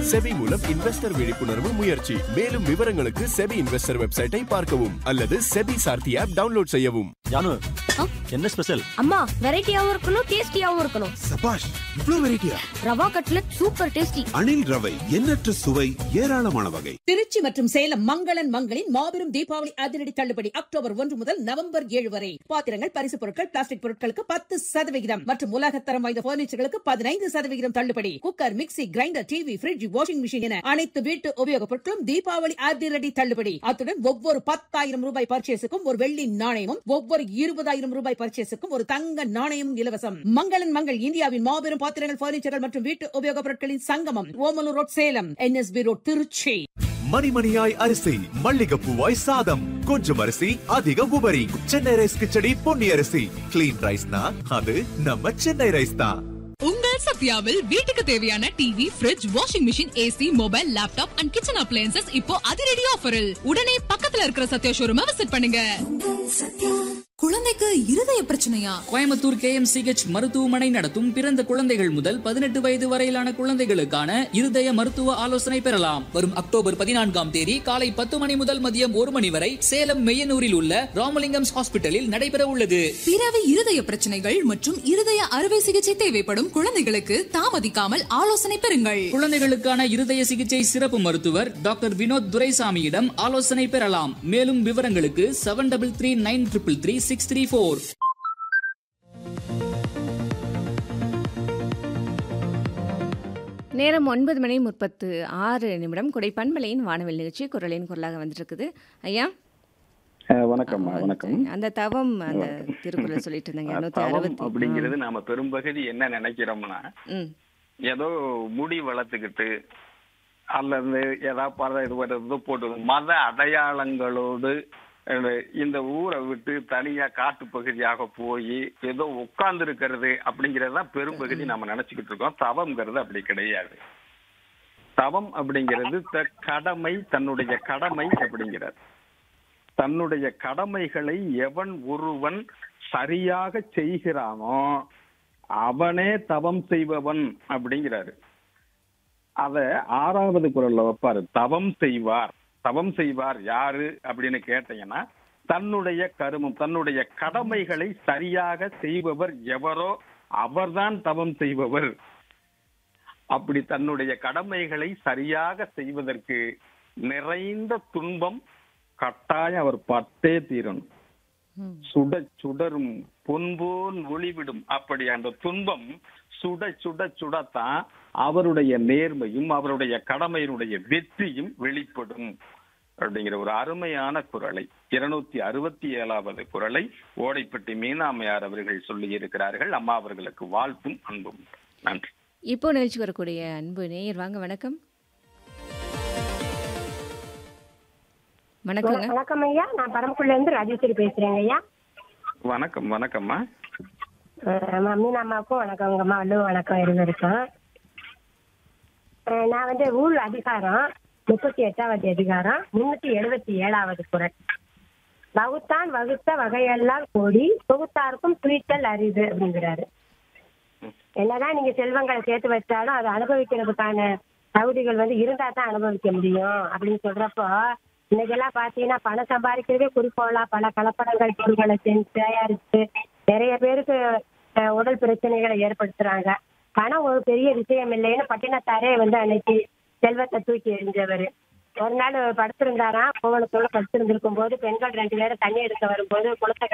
SEBI மூலம் investor விழிப்புணர்வு முயற்சி மேலும் விவரங்களுக்கு செபி இன்வெஸ்டர் வெப்சைட்டை பார்க்கவும் அல்லது செபி சார்த்தி ஆப் டவுன்லோட் செய்யவும் ஜானு ஆ? என்ன ஸ்பெஷல் அம்மா வெரைட்டியாவும் இருக்கணும் டேஸ்டியாவும் இருக்கணும் சபாஷ் இவ்ளோ வெரைட்டியா rava cutlet super tasty Anil ரவை எண்ணற்ற சுவை ஏராளமான வகை திருச்சி மற்றும் சேலம் மங்களன் மங்களின் மாபெரும் தீபாவளி அதிரடி தள்ளுபடி அக்டோபர் ஒன்று முதல் நவம்பர் ஏழு வரை பாத்திரங்கள் பரிசு பொருட்கள் பிளாஸ்டிக் பொருட்களுக்கு பத்து சதவிகிதம் மற்றும் உலகத்தரம் வாய்ந்த பர்னிச்சர்களுக்கு பதினைந்து சதவிகிதம் தள்ளுபடி cooker mixie grinder TV fridge washing machine என அனைத்து வீட்டு உபயோகப் பொருட்களும் தீபாவளி அதிரடி தள்ளுபடி அத்துடன் ஒவ்வொரு பத்தாயிரம் ரூபாய் பர்ச்சேஸுக்கும் ஒரு வெள்ளி நாணயமும் ஒவ்வொரு இருபதாயிரம் ரூபாய் பர்ச்சேஸுக்கும் ஒரு தங்க நாணயமும் இலவசம் மங்களன் மங்கள் இந்தியாவின் மாபெரும் பாத்திரங்கள் பர்னிச்சர்கள் மற்றும் வீட்டு உபயோகப் பொருட்களின் சங்கமம் Omalur road Salem NSP road Trichy மணிமணியாய் அரிசி மல்லிகைப்பூவாய் சாதம் கொஞ்சம் அரிசி அதிக உபரி சென்னை ரைஸ் கிச்சடி பொன்னி அரிசி கிளீன் ரைஸ்னா அது நம்ம சென்னை ரைஸ் தான் உங்கள் சத்யாவில் வீட்டுக்கு தேவையான TV fridge washing machine AC mobile laptop and kitchen appliances இப்போ அதிரடி ஆஃபரில் உடனே பக்கத்துல இருக்கிற சத்யா ஷோரூமை விசிட் பண்ணுங்க குழந்தைக்கு இருதய பிரச்சனையா கோயம்புத்தூர் கேஎம்சிஹெச் மருத்துவமனை நடத்தும் பிறந்த குழந்தைகள் முதல் பதினெட்டு வயது வரையிலான குழந்தைகளுக்கான இருதய மருத்துவ ஆலோசனை பெறலாம் வரும் அக்டோபர் பதினான்காம் தேதி காலை பத்து மணி முதல் மதியம் ஒரு மணி வரை சேலம் மெய்யனூரில் உள்ள ராமலிங்கம்ஸ் ஹாஸ்பிட்டலில் நடைபெற உள்ளது பிறவி இருதய பிரச்சனைகள் மற்றும் இருதய அறுவை சிகிச்சை தேவைப்படும் குழந்தைகளுக்கு தாமதிக்காமல் ஆலோசனை பெறுங்கள் குழந்தைகளுக்கான இருதய சிகிச்சை சிறப்பு மருத்துவர் டாக்டர் வினோத் துரைசாமியிடம் ஆலோசனை பெறலாம் மேலும் விவரங்களுக்கு seven double three nine triple three six three four நேரம் ஒன்பது மணி முப்பத்து ஆறு நிமிடம் கொடை பண்பலையின் வானவில் நிகழ்ச்சி குரலின் குரலாக வந்துட்டு இருக்குது ஐயா வணக்கம்மா வணக்கம் அந்த தவம் அந்த திருக்குறள் சொல்லிட்டு இருந்தாங்க நூத்தி தவம் அறுபத்தி அப்படிங்கிறது நாம பெரும்பகுதி என்ன நினைக்கிறோம்னா ம் ஏதோ முடி வளர்த்துக்கிட்டு அல்லது ஏதாவது பல இது வர்றது போட்டு மத அடையாளங்களோடு அஹ், இந்த ஊரை விட்டு தனியா காட்டு பகுதியாக போய் ஏதோ உட்கார்ந்து இருக்கிறது அப்படிங்கறது தான் பெரும்பகுதி நாம நினைச்சுக்கிட்டு இருக்கோம் தவம்ங்கிறது அப்படி கிடையாது தவம் அப்படிங்கிறது த- கடமை தன்னுடைய கடமை அப்படிங்கிறது தன்னுடைய கடமைகளை எவன் ஒருவன் சரியாக செய்கிறானோ அவனே தவம் செய்பவன் அப்படிங்கிறாரு அத ஆறாவது குரல்ல வைப்பாரு தவம் செய்வார் தவம் செய்வார் யாரு அப்படின்னு கேட்டீங்கன்னா தன்னுடைய கருமம் தன்னுடைய கடமைகளை சரியாக செய்பவர் எவரோ அவர்தான் தவம் செய்பவர் அப்படி தன்னுடைய கடமைகளை சரியாக செய்வதற்கு நிறைந்த துன்பம் கட்டாயம் அவர் பட்டே தீரணும் சுட சுடரும் பொன்போன் ஒளிவிடும் அப்படி அந்த துன்பம் சுட சுட சுடத்தான் அவருடைய நேர்மையும் அவருடைய கடமையினுடைய வெற்றியும் வெளிப்படும் அப்படிங்கிற ஒரு அருமையான குரலை இருநூத்தி அறுபத்தி ஏழாவது குரலை ஓடைப்பட்டி மீனாமையார் அவர்கள் சொல்லி இருக்கிறார்கள் அம்மா அவர்களுக்கு வாழ்த்தும் அன்பும் நன்றி இப்போ நிகழ்ச்சி வரக்கூடிய அன்பு நேயர் வாங்க வணக்கம் வணக்கங்க வணக்கம் ஐயா நான் பரமக்குள்ள இருந்து ராஜேஸ்வரி பேசுறேங்க ஐயா வணக்கம் வணக்கம்மா அஹ் மீனா அம்மாவுக்கும் வணக்கங்கம்மா வள்ளுவ வணக்கம் இருந்திருக்கும் அஹ் நான் வந்து ஊழ் அதிகாரம் முப்பத்தி எட்டாவது அதிகாரம் முன்னூத்தி எழுபத்தி ஏழாவது குரல் வகுத்தான் வகுத்த வகையெல்லாம் கோடி தொகுத்தாருக்கும் துணித்தல் அரிது அப்படிங்கிறாரு என்னதான் நீங்க செல்வங்களை சேர்த்து வச்சாலும் அதை அனுபவிக்கிறதுக்கான தகுதிகள் வந்து இருந்தா தான் அனுபவிக்க முடியும் அப்படின்னு சொல்றப்போ இன்னைக்கெல்லாம் பாத்தீங்கன்னா பணம் சம்பாதிக்கிறதே குறிக்கோளா பல கலப்படங்கள் பொருட்களை செஞ்சு தயாரிச்சு நிறைய பேருக்கு அஹ், உடல் பிரச்சனைகளை ஏற்படுத்துறாங்க பணம் ஒரு பெரிய விஷயம் இல்லைன்னு பட்டினத்தாரே வந்து அன்னைக்கு செல்வத்தை தூக்கி எறிஞ்சவர் ஒரு நாள் படுத்திருந்தாராம் கோவணத்தோட படுத்திருந்திருக்கும் போது பெண்கள் ரெண்டு பேரும் தண்ணி எடுக்க வரும்போது குளத்தை